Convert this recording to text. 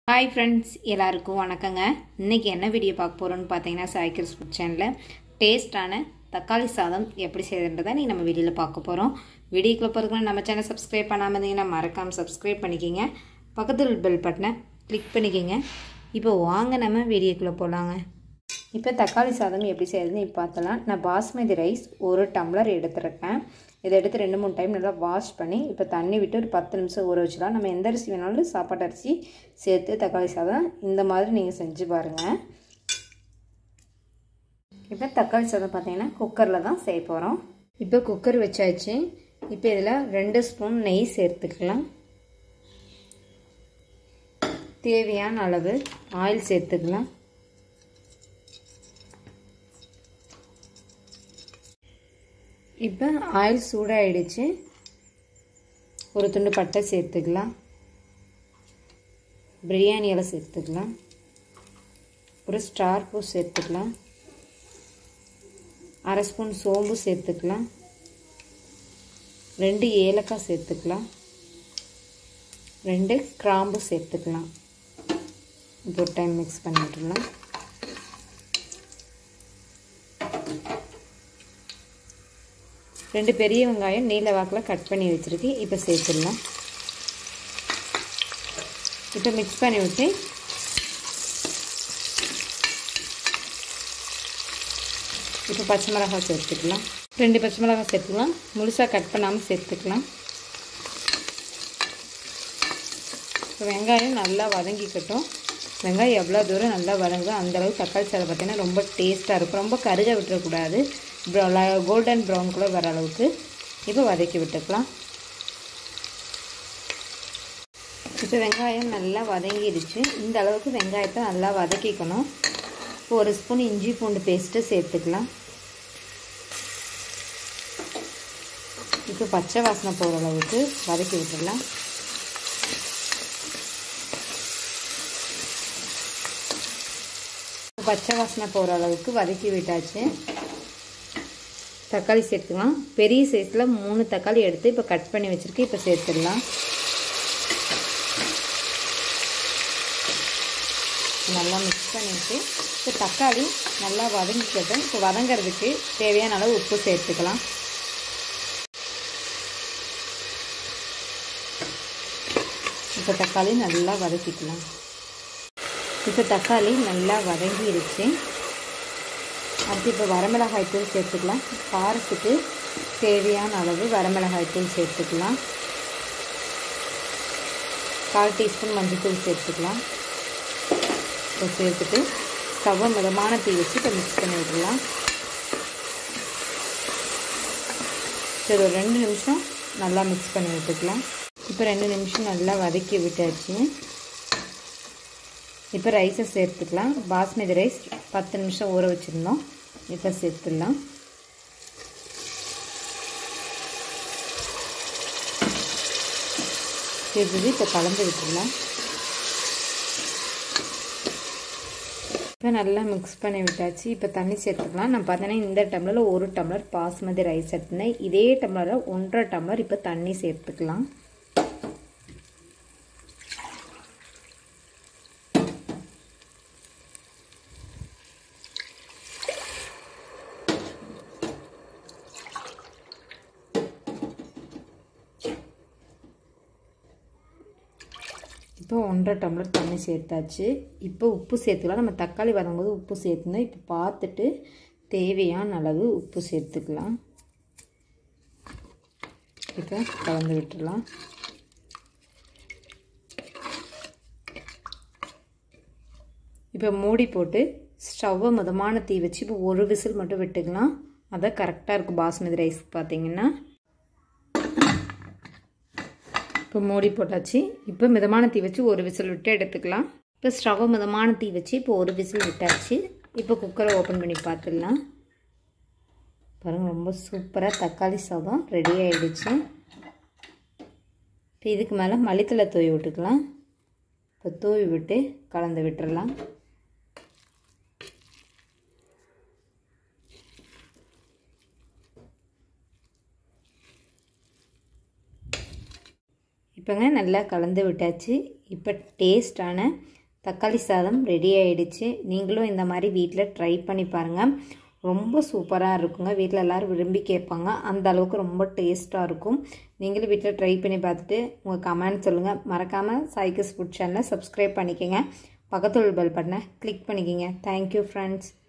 hi friends எல்லாருக்கும் வணக்கங்க இன்றைக்கி என்ன வீடியோ பார்க்க போகிறோன்னு பார்த்தீங்கன்னா சாய்க்கிள்ஸ் ஃபுட் சேனலில் டேஸ்டான தக்காளி சாதம் எப்படி செய்யுதுன்றதை நீ நம்ம வீடியோவில் பார்க்க போகிறோம் வீடியோக்குள்ள போகிறதுக்கு நம்ம சேனல் சப்ஸ்கிரைப் பண்ணாமல் இருந்தீங்கன்னா மறக்காமல் சப்ஸ்கிரைப் பண்ணிக்கிங்க பக்கத்தில் பெல் பட்டனை கிளிக் பண்ணிக்கிங்க இப்போ வாங்க நம்ம வீடியோக்குள்ளே போகலாங்க இப்போ தக்காளி சாதம் எப்படி செய்யறதுன்னு இப்போ பார்த்தலாம் நான் பாஸ்மதி ரைஸ் ஒரு டம்ளர் எடுத்துருக்கேன் இதை எடுத்து ரெண்டு மூணு டைம் நல்லா வாஷ் பண்ணி இப்போ தண்ணி விட்டு ஒரு பத்து நிமிஷம் ஊற வச்சுக்கலாம் நம்ம எந்த அரிசி வேணாலும் சாப்பாட்டு அரிசி சேர்த்து தக்காளி சாதம் இந்த மாதிரி நீங்கள் செஞ்சு பாருங்கள் இப்போ தக்காளி சாதம் பார்த்தீங்கன்னா குக்கரில் தான் செய்ய போகிறோம் இப்போ குக்கர் வச்சாச்சு இப்போ இதில் ரெண்டு ஸ்பூன் நெய் சேர்த்துக்கலாம் தேவையான அளவு ஆயில் சேர்த்துக்கலாம் இப்போ ஆயில் சூடாகிடுச்சு ஒரு துண்டு பட்டை சேர்த்துக்கலாம் பிரியாணி இலை சேர்த்துக்கலாம் ஒரு ஸ்டார் பூ சேர்த்துக்கலாம் அரை ஸ்பூன் சோம்பு சேர்த்துக்கலாம் ரெண்டு ஏலக்காய் சேர்த்துக்கலாம் ரெண்டு கிராம்பு சேர்த்துக்கலாம் இப்போ ஒரு டைம் மிக்ஸ் பண்ணிட்டுலாம் ரெண்டு பெரிய வெங்காயம் நீல வாக்கில் கட் பண்ணி வச்சுருக்கு இப்போ சேர்த்துடலாம் இப்போ மிக்ஸ் பண்ணி விட்டு இப்போ பச்சை மிளகாய் சேர்த்துக்கலாம் ரெண்டு பச்சை மிளகாய் சேர்த்துக்கலாம் முழுசாக கட் பண்ணாமல் சேர்த்துக்கலாம் இப்போ வெங்காயம் நல்லா வதங்கிக்கட்டும் வெங்காயம் எவ்வளோ தூரம் நல்லா வதங்குதோ அந்தளவுக்கு தக்காளி சாதம் பார்த்திங்கன்னா ரொம்ப டேஸ்ட்டாக இருக்கும் ரொம்ப கருக விட்டுறக்கூடாது கோல்டன் ப்ரௌன் கூட வர அளவுக்கு இப்போ வதக்கி விட்டுக்கலாம் இப்போ வெங்காயம் நல்லா வதங்கிடுச்சு இந்த அளவுக்கு வெங்காயத்தை நல்லா வதக்கிக்கணும் இப்போ ஒரு ஸ்பூன் இஞ்சி பூண்டு பேஸ்ட்டு சேர்த்துக்கலாம் இப்போ பச்சை வாசனை போகிற அளவுக்கு வதக்கி விட்டுடலாம் பச்சை வாசனை போகிற அளவுக்கு வதக்கி விட்டாச்சு தக்காளி சேர்த்துக்கலாம் பெரிய சைஸில் மூணு தக்காளி எடுத்து இப்போ கட் பண்ணி வச்சுருக்கு இப்போ சேர்த்துடலாம் நல்லா மிக்ஸ் பண்ணிவிட்டு இப்போ தக்காளி நல்லா வதங்கிக்கட்டும் இப்போ வதங்கிறதுக்கு தேவையான அளவு உப்பு சேர்த்துக்கலாம் இப்போ தக்காளி நல்லா வதக்கிக்கலாம் இப்போ தக்காளி நல்லா வதங்கிடுச்சு அடுத்து இப்போ வரமிளகாய் தூள் சேர்த்துக்கலாம் காரத்துக்கு தேவையான அளவு வரமிளகாய் தூள் சேர்த்துக்கலாம் கால் டீஸ்பூன் மஞ்சள்தூள் சேர்த்துக்கலாம் இப்போ சேர்த்துட்டு ஸ்டவ்வை மிதமான தீ வச்சு இப்போ மிக்ஸ் பண்ணி விட்டுடலாம் சரி ஒரு ரெண்டு நிமிஷம் நல்லா மிக்ஸ் பண்ணி விட்டுக்கலாம் இப்போ ரெண்டு நிமிஷம் நல்லா வதக்கி விட்டாச்சு இப்போ ரைஸை சேர்த்துக்கலாம் பாஸ்மதி ரைஸ் பத்து நிமிஷம் ஊற வச்சுருந்தோம் இப்போ சேர்த்துடலாம் சேர்த்துட்டு இப்போ கலந்து விட்டுடலாம் இப்போ நல்லா மிக்ஸ் பண்ணி விட்டாச்சு இப்போ தண்ணி சேர்த்துக்கலாம் நான் பார்த்தீங்கன்னா இந்த டம்ளரில் ஒரு டம்ளர் பாஸ்மதி ரைஸ் எடுத்துனேன் இதே டம்ளரில் ஒன்றரை டம்ளர் இப்போ தண்ணி சேர்த்துக்கலாம் இப்போ ஒன்றரை டம்ளர் தண்ணி சேர்த்தாச்சு இப்போ உப்பு சேர்த்துக்கலாம் நம்ம தக்காளி வதங்கும்போது உப்பு சேர்த்துருந்தோம் இப்போ பார்த்துட்டு தேவையான அளவு உப்பு சேர்த்துக்கலாம் இப்போ கலந்து விட்டுடலாம் இப்போ மூடி போட்டு ஸ்டவ்வை மிதமான தீ வச்சு இப்போ ஒரு விசில் மட்டும் விட்டுக்கலாம் அதான் கரெக்டாக இருக்கும் பாஸ்மதி ரைஸ் பார்த்தீங்கன்னா இப்போ மூடி போட்டாச்சு இப்போ மிதமான தீ வச்சு ஒரு விசில் விட்டு எடுத்துக்கலாம் இப்போ ஸ்டவ்வை மிதமான தீ வச்சு இப்போ ஒரு விசில் விட்டாச்சு இப்போ குக்கரை ஓப்பன் பண்ணி பார்த்துடலாம் பாருங்கள் ரொம்ப சூப்பராக தக்காளி சாதம் ரெடி ஆகிடுச்சு இப்போ இதுக்கு மேலே மல்லித்தலை தூவி விட்டுக்கலாம் இப்போ தூவி விட்டு கலந்து விட்டுறலாம் இப்போங்க நல்லா கலந்து விட்டாச்சு இப்போ டேஸ்டான தக்காளி சாதம் ரெடி ஆகிடுச்சு நீங்களும் இந்த மாதிரி வீட்டில் ட்ரை பண்ணி பாருங்கள் ரொம்ப சூப்பராக இருக்குங்க வீட்டில் எல்லோரும் விரும்பி கேட்பாங்க அந்த அளவுக்கு ரொம்ப டேஸ்ட்டாக இருக்கும் நீங்களும் வீட்டில் ட்ரை பண்ணி பார்த்துட்டு உங்கள் கமெண்ட் சொல்லுங்கள் மறக்காமல் சாய்க்கிஸ் ஃபுட் சேனலை சப்ஸ்கிரைப் பண்ணிக்கோங்க பக்கத்தில் பெல் பட்டனை கிளிக் பண்ணிக்கோங்க தேங்க்யூ ஃப்ரெண்ட்ஸ்